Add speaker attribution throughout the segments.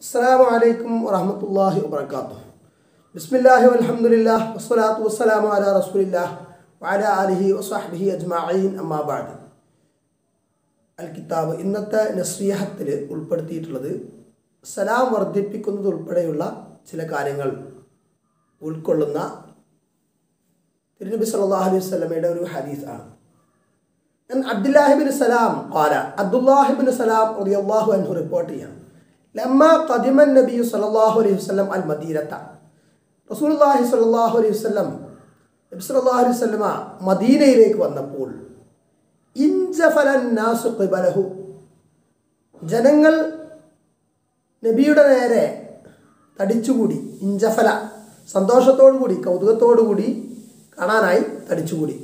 Speaker 1: السلام عليكم ورحمة الله وبركاته بسم الله والحمد لله والصلاة والسلام على رسول الله وعلى آله وصحبه أجمعين أما بعد അൽ കിതാബ് ഇന്നത്തെ നസ്രീഹത്തിൽ ഉൾപ്പെടുത്തിയിട്ടുള്ളത് സലാം വർദ്ധിപ്പിക്കുന്നത് ഉൾപ്പെടെയുള്ള ചില കാര്യങ്ങൾ ഉൾക്കൊള്ളുന്ന തിരുനബി സല്ലല്ലാഹു അലൈഹി വസല്ലമയുടെ ഒരു ഹദീസ് ആണ് ഞാൻ അബ്ദുല്ലാഹിബിൻ സലാം ഖാല അബ്ദുല്ലാഹിബിൻ സലാം റളിയല്ലാഹു അൻഹു റിപ്പോർട്ട് ചെയ്യാം ലമ്മ ഖദിമൻ നബി സല്ലല്ലാഹു അലൈഹി വസല്ലം അൽ മദീനത്ത റസൂലുള്ളാഹി സല്ലല്ലാഹു അലൈഹി വസല്ലം നബി സല്ലല്ലാഹു അലൈഹി വസല്ലമ മദീനയിലേക്ക് വന്നപ്പോൾ ഇൻജഫലന്നാസു ഖിബലഹു ജനങ്ങൾ നബിയുടെ നേരെ തടിച്ചുകൂടി ഇഞ്ചഫല സന്തോഷത്തോടു കൂടി കൗതുകത്തോടു കൂടി കാണാനായി തടിച്ചുകൂടി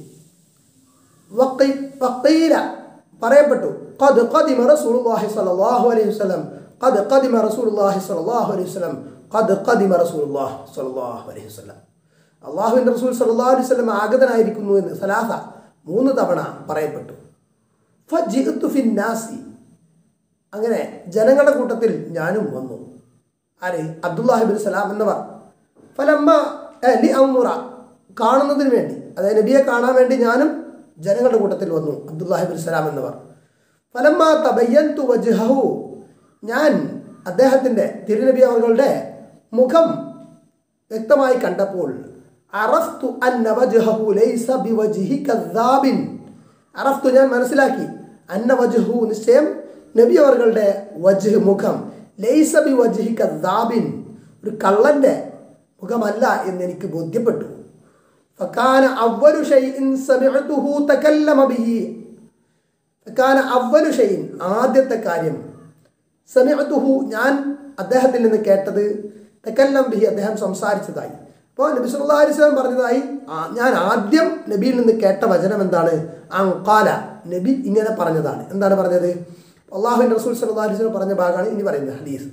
Speaker 1: വഖി- വഖീല പറയപ്പെട്ടു ഖദ് ഖദിമ റസൂലുള്ളാഹി സ്വല്ലല്ലാഹു അലൈഹി വസല്ലം ഖദ് ഖദിമ റസൂലുള്ളാഹി സ്വല്ലല്ലാഹു അലൈഹി വസല്ലം ഖദ് ഖദിമ റസൂലുള്ളാഹി സ്വല്ലല്ലാഹു അലൈഹി വസല്ലം അള്ളാഹുവിൻ്റെ റസൂൽ സല്ലല്ലാഹു അലൈഹി വസല്ലം ആഗതനായിരിക്കുന്നു എന്ന് സലാസ മൂന്ന് തവണ പറയപ്പെട്ടു ഫജിഅ്തു ഫിന്നാസി അങ്ങനെ ജനങ്ങളുടെ കൂട്ടത്തിൽ ഞാനും വന്നു ആര് അബ്ദുല്ലാഹിബിൻ സലാം എന്നവർ ഫലമ്മ ഏ, ലി അമുറ കാണുന്നതിന് വേണ്ടി അതായത് നബിയെ കാണാൻ വേണ്ടി ഞാനും ജനങ്ങളുടെ കൂട്ടത്തിൽ വന്നു അബ്ദുല്ലാഹിബിൻ സലാം എന്നവർ ഫലമ്മ തബയ്യന്തു വജ്ഹഹു ഞാൻ അദ്ദേഹത്തിൻ്റെ തിരുനബി അവர்களுടെ മുഖം വ്യക്തമായി കണ്ടപ്പോൾ അറഫ്തു അന്ന വജ്ഹഹു ലൈസ ബിവജ്ഹി കദ്ദാബിൻ അറഫ്തു ഞാൻ മനസ്സിലാക്കി അന്ന വജ്ഹു നിശ്ചയം നബി അവர்களுടെ വജ്ഹ് മുഖം ലൈസ ബി വജ്ഹി കദ്ദാബിൻ ഒരു കള്ളന്റെ മുഖമല്ല എന്ന് എനിക്ക് ബോധ്യപ്പെട്ടു ഫക്കാന അവ്വലു ഷൈഇൻ സമിഅതുഹു തകല്ലമ ബിഹി ഫക്കാന അവ്വലു ഷൈഇൻ ആദ്യത്തെ കാര്യം സമിഅതുഹു ഞാൻ അദ്ദേഹത്തിൽ നിന്ന് കേട്ടത് തക്കല്ലം ബിഹി അദ്ദേഹം സംസാരിച്ചതായി അപ്പോൾ നബി സല്ലല്ലാഹു അലൈഹി വസല്ലം പറഞ്ഞതായി ആ- ഞാൻ ആദ്യം നബിയിൽ നിന്ന് കേട്ട വചനം എന്താണ് അങ്കാല നബി ഇങ്ങനെ പറഞ്ഞതാണ് എന്താണ് പറഞ്ഞത് അള്ളാഹുവിൻ്റെ റസൂൽ സല്ലല്ലാഹു അലൈഹി വസല്ലം പറഞ്ഞ ഭാഗമാണ് ഇനി പറയുന്നത് ഹദീസ്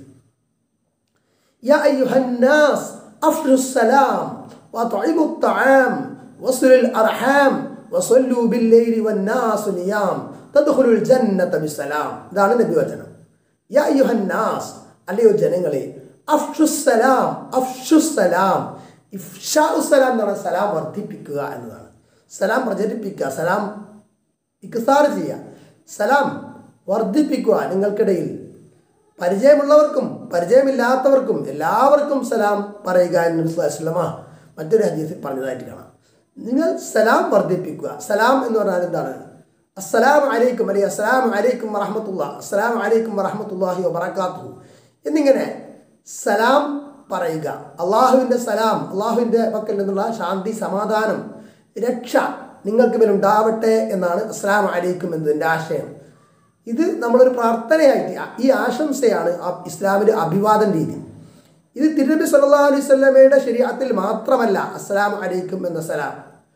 Speaker 1: يا أيها الناس أفشوا السلام وأطعموا الطعام وصلوا الأرحام وصلوا بالليل والناس نيام تدخلوا الجنة بسلام ഇതാണ് നബി വചനം യാ അയ്യുഹന്നാസ് അല്ലയോ ജനങ്ങളെ അഫ്ഷുസലാം അഫ്ഷുസലാം ഇഫ്ഷാഉസലാം എന്ന് പറഞ്ഞാൽ സലാം വർദ്ധിപ്പിക്കുക എന്നതാണ് സലാം പ്രചരിപ്പിക്കുക സലാം ഇക്സാർ ചെയ്യുക സലാം വർദ്ധിപ്പിക്കുക നിങ്ങൾക്കിടയിൽ പരിചയമുള്ളവർക്കും പരിചയമില്ലാത്തവർക്കും എല്ലാവർക്കും സലാം പറയുക എന്ന് നബി സ്വല്ലല്ലാഹു അലൈഹി വസല്ലമ മറ്റൊരു ഹദീസിൽ പറഞ്ഞതായിട്ട് കാണാം നിങ്ങൾ സലാം വർദ്ധിപ്പിക്കുക സലാം എന്ന് പറഞ്ഞാൽ എന്താണ് അസ്സലാം അലൈക്കും അല്ലെങ്കിൽ അസ്സലാം അലൈക്കും വറഹമത്തുള്ള അസ്സലാം അലൈക്കും വറഹമത്തുല്ലാഹി വബറകാതുഹു എന്നിങ്ങനെ സലാം പറയുക അള്ളാഹുവിൻ്റെ സലാം അള്ളാഹുവിൻ്റെ പക്കൽ നിന്നുള്ള ശാന്തി സമാധാനം രക്ഷ നിങ്ങൾക്ക് മേലുണ്ടാവട്ടെ എന്നാണ് അസ്സലാം അലൈക്കും എന്നതിൻ്റെ ആശയം ഇത് നമ്മളൊരു പ്രാർത്ഥനയായിട്ട് ഈ ആശംസയാണ് ആ ഇസ്ലാമിലെ അഭിവാദൻ രീതി ഇത് തിരുനബി സല്ലല്ലാഹു അലൈഹി വസല്ലമയുടെ ശരീഅത്തിൽ മാത്രമല്ല അസ്സലാം അലൈക്കും എന്ന സലാം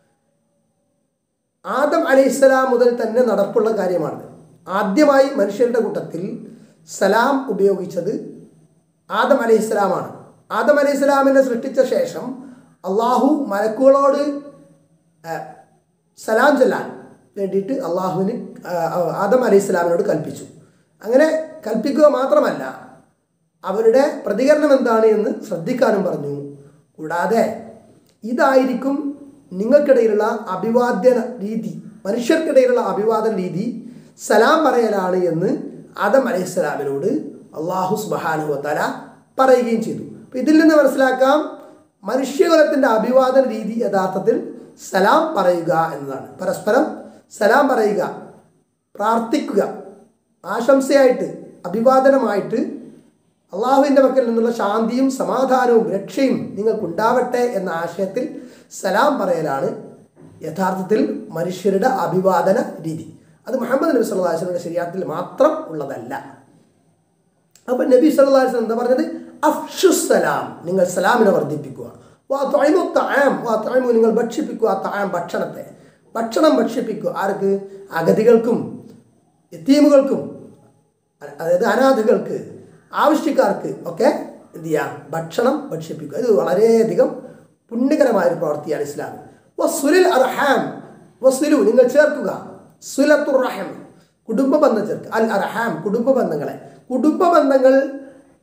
Speaker 1: ആദം അലൈഹിസ്സലാം മുതൽ തന്നെ നടപ്പുള്ള കാര്യമാണ് ആദ്യമായി മനുഷ്യരുടെ കൂട്ടത്തിൽ സലാം ഉപയോഗിച്ചത് ആദം അലൈഹിസ്സലാമാണ് ആദം അലൈഹിസ്സലാമിനെ സൃഷ്ടിച്ച ശേഷം അള്ളാഹു മലക്കുകളോട് ആ, സലാം ചൊല്ലാൻ വേണ്ടിയിട്ട് അള്ളാഹുവിന് ആ, ആദം അലൈഹി സ്വലാമിനോട് കൽപ്പിച്ചു അങ്ങനെ കൽപ്പിക്കുക മാത്രമല്ല അവരുടെ പ്രതികരണം എന്താണ് എന്ന് ശ്രദ്ധിക്കാനും പറഞ്ഞു കൂടാതെ ഇതായിരിക്കും നിങ്ങൾക്കിടയിലുള്ള അഭിവാദ്യന രീതി മനുഷ്യർക്കിടയിലുള്ള അഭിവാദന രീതി സലാം പറയലാണ് എന്ന് ആദം അലൈഹി സ്വലാമിനോട് അള്ളാഹു സുബാനുവത്തല പറയുകയും ചെയ്തു അപ്പം ഇതിൽ നിന്ന് മനസ്സിലാക്കാം മനുഷ്യകുലത്തിൻ്റെ അഭിവാദന രീതി യഥാർത്ഥത്തിൽ സലാം പറയുക എന്നതാണ് പരസ്പരം സലാം പറയുക പ്രാർത്ഥിക്കുക ആശംസയായിട്ട് അഭിവാദനമായിട്ട് അള്ളാഹുവിൻ്റെ പക്കൽ നിന്നുള്ള ശാന്തിയും സമാധാനവും രക്ഷയും നിങ്ങൾക്കുണ്ടാവട്ടെ എന്ന ആശയത്തിൽ സലാം പറയലാണ് യഥാർത്ഥത്തിൽ മനുഷ്യരുടെ അഭിവാദന രീതി അത് മുഹമ്മദ് നബി സല്ലല്ലാഹു അലൈഹി വസല്ലമയുടെ ശരീരത്തിൽ മാത്രം ഉള്ളതല്ല അപ്പം നബി സല്ലല്ലാഹു അലൈഹി വസല്ലം എന്താ പറഞ്ഞത് അഫ്ഷുസലാം നിങ്ങൾ സലാമിനെ വർദ്ധിപ്പിക്കുക വാ ത്വഇമു തആം വാ ത്വഇമു നിങ്ങൾ ഭക്ഷിപ്പിക്കുക തആം ഭക്ഷണത്തെ ഭക്ഷണം ഭക്ഷിപ്പിക്കുക ആർക്ക് അഗതികൾക്കും യത്തീമുകൾക്കും അതായത് അനാഥകൾക്ക് ആവശ്യക്കാർക്ക് ഒക്കെ എന്ത് ചെയ്യാം ഭക്ഷണം ഭക്ഷിപ്പിക്കുക ഇത് വളരെയധികം പുണ്യകരമായ ഒരു പ്രവൃത്തിയാണ് ഇസ്ലാം വസുലിൽ അർഹാം വസുലു നിങ്ങൾ ചേർക്കുക സുലത്തുർ റഹം കുടുംബ ബന്ധം ചേർക്കുക അൽ അർഹാം കുടുംബ ബന്ധങ്ങളെ കുടുംബ ബന്ധങ്ങൾ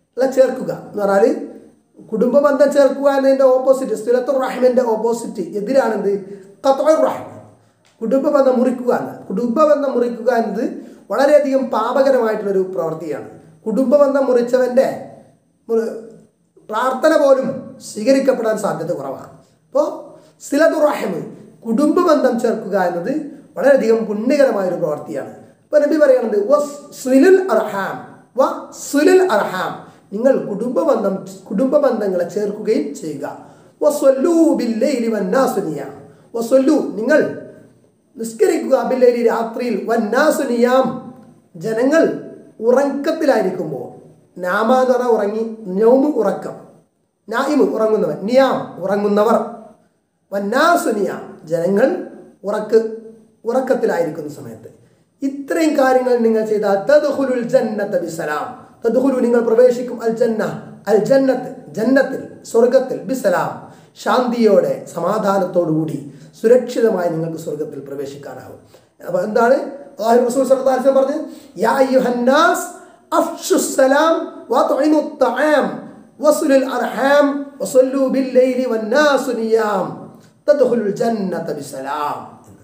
Speaker 1: അല്ല ചേർക്കുക എന്ന് പറഞ്ഞാൽ കുടുംബ ബന്ധം ചേർക്കുക എന്നതിൻ്റെ ഓപ്പോസിറ്റ് സ്ഥിരത്തുർ റഹ്മിൻ്റെ ഓപ്പോസിറ്റ് എതിരാണെന്ത് ഖത്ഉർ റഹ്ം കുടുംബ ബന്ധം മുറിക്കുക എന്ന് കുടുംബ ബന്ധം മുറിക്കുക എന്നത് വളരെയധികം പാപകരമായിട്ടുള്ളൊരു പ്രവൃത്തിയാണ് കുടുംബ ബന്ധം മുറിച്ചവൻ്റെ മുറി- പ്രാർത്ഥന പോലും സ്വീകരിക്കപ്പെടാൻ സാധ്യത കുറവാണ് അപ്പോൾ സിലതുറഹം കുടുംബ ബന്ധം ചേർക്കുക എന്നത് വളരെയധികം പുണ്യകരമായ ഒരു പ്രവൃത്തിയാണ് ഇപ്പൊ നബി പറയുന്നത് വസ് സുലുൽ അർഹാം വ സുലുൽ അർഹാം നിങ്ങൾ കുടുംബ ബന്ധം കുടുംബ ബന്ധങ്ങളെ ചേർക്കുകയും ചെയ്യുക വസ്വല്ലൂ ബില്ലൈലി വന്നാസുനിയാം വസ്വല്ലു നിങ്ങൾ നിസ്കരിക്കുക ബില്ലൈലി രാത്രിയിൽ വന്നാസുനിയാം ജനങ്ങൾ ഉറക്കത്തിലായിരിക്കുമ്പോൾ നാമ എന്ന് പറഞ്ഞാൽ ഉറങ്ങി നൗമ് ഉറക്കം നായിമ് ഉറങ്ങുന്നവൻ നിയാം ഉറങ്ങുന്നവർ വന്നാസുനിയാം ജനങ്ങൾ ഉറക്ക് ഉറക്കത്തിലായിരിക്കുന്ന സമയത്ത് ഇത്രയും കാര്യങ്ങൾ നിങ്ങൾ ചെയ്താൽ തദ്ഖുലുൽ ജന്നത ബിസലാം തദ്ഖുലു നിങ്ങൾ പ്രവേശിക്കും അൽ ജന്ന അൽ ജന്നത്ത് ജന്നത്തിൽ സ്വർഗത്തിൽ ബിസലാം ശാന്തിയോടെ സമാധാനത്തോടുകൂടി സുരക്ഷിതമായി നിങ്ങൾക്ക് സ്വർഗത്തിൽ പ്രവേശിക്കാനാവും അപ്പോൾ എന്താണ് അല്ലാഹു റസൂൽ സല്ലല്ലാഹു അലൈഹി വസല്ലം പറഞ്ഞു യാ അയ്യുഹന്നാസ് അഫ്ഷുസ് സലാം വഅത്ഇമു الطعام وصلوا الأرحام وصلوا بالليل والناس نيام تدخلوا الجنة بسلام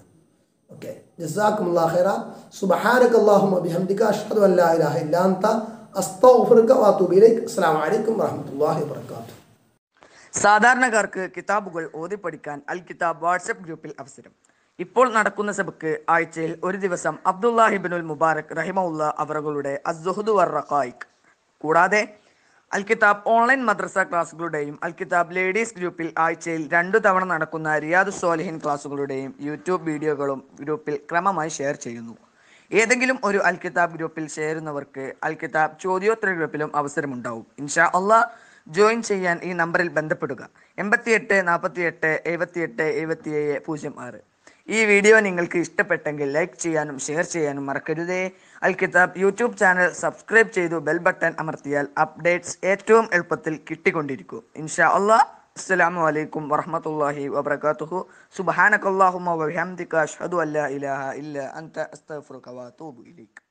Speaker 1: ഓക്കെ ജസാക്കുമുല്ലാ ഖൈറ സുബ്ഹാനക അല്ലാഹുമ്മ ബിഹംദിക അഷ്ഹദു അൻ ലാ ഇലാഹ ഇല്ലാ അൻത അസ്തഗ്ഫിറുക വഅതൂബു ഇലൈക് അസ്സലാമു അലൈക്കും വറഹ്മത്തുള്ളാഹി വബറകാതുഹു
Speaker 2: സാധാരണക്കാർക്ക് കിതാബുകൾ ഓതി പഠിക്കാൻ അൽ കിതാബ് വാട്സപ്പ് ഗ്രൂപ്പിൽ അവസരം ഇപ്പോൾ നടക്കുന്ന സഭയ്ക്ക് ആഴ്ചയിൽ ഒരു ദിവസം അബ്ദുല്ലാഹിബിനുൽ മുബാറക് റഹിമുല്ല അവറുകളുടെ അസ്സുഹുദ് വർ റഖായിക് കൂടാതെ അൽ കിതാബ് ഓൺലൈൻ മദ്രസ ക്ലാസ്സുകളുടെയും അൽ കിതാബ് ലേഡീസ് ഗ്രൂപ്പിൽ ആഴ്ചയിൽ രണ്ടു തവണ നടക്കുന്ന റിയാദ് സോലിഹിൻ ക്ലാസ്സുകളുടെയും യൂട്യൂബ് വീഡിയോകളും ഗ്രൂപ്പിൽ ക്രമമായി ഷെയർ ചെയ്യുന്നു ഏതെങ്കിലും ഒരു അൽ കിതാബ് ഗ്രൂപ്പിൽ ചേരുന്നവർക്ക് അൽ കിതാബ് ചോദ്യോത്തര ഗ്രൂപ്പിലും അവസരമുണ്ടാവും ഇൻഷാ അള്ളാഹ് ജോയിൻ ചെയ്യാൻ ഈ നമ്പറിൽ ബന്ധപ്പെടുക എൺപത്തിയെട്ട് നാൽപ്പത്തിയെട്ട് എഴുപത്തിയെട്ട് എഴുപത്തിയേഴ് പൂജ്യം ആറ് ഈ വീഡിയോ നിങ്ങൾക്ക് ഇഷ്ടപ്പെട്ടെങ്കിൽ ലൈക്ക് ചെയ്യാനും ഷെയർ ചെയ്യാനും മറക്കരുതേ Al Kitab YouTube channel subscribe ചെയ്തു ബെൽ ബട്ടൺ അമർത്തിയാൽ അപ്ഡേറ്റ്സ് ഏറ്റവും എളുപ്പത്തിൽ കിട്ടിക്കൊണ്ടിരിക്കും ഇൻഷാ അള്ളാഹ് അസ്സലാമു അലൈക്കും വറഹ്മത്തുള്ളാഹി വബറകാതുഹു സുബ്ഹാനകല്ലാഹുമ്മ വബിഹംദിക അഷ്ഹദു അല്ലാ ഇലാഹ ഇല്ല അൻത അസ്തഗ്ഫിറുക വഅതൂബു ഇലൈക്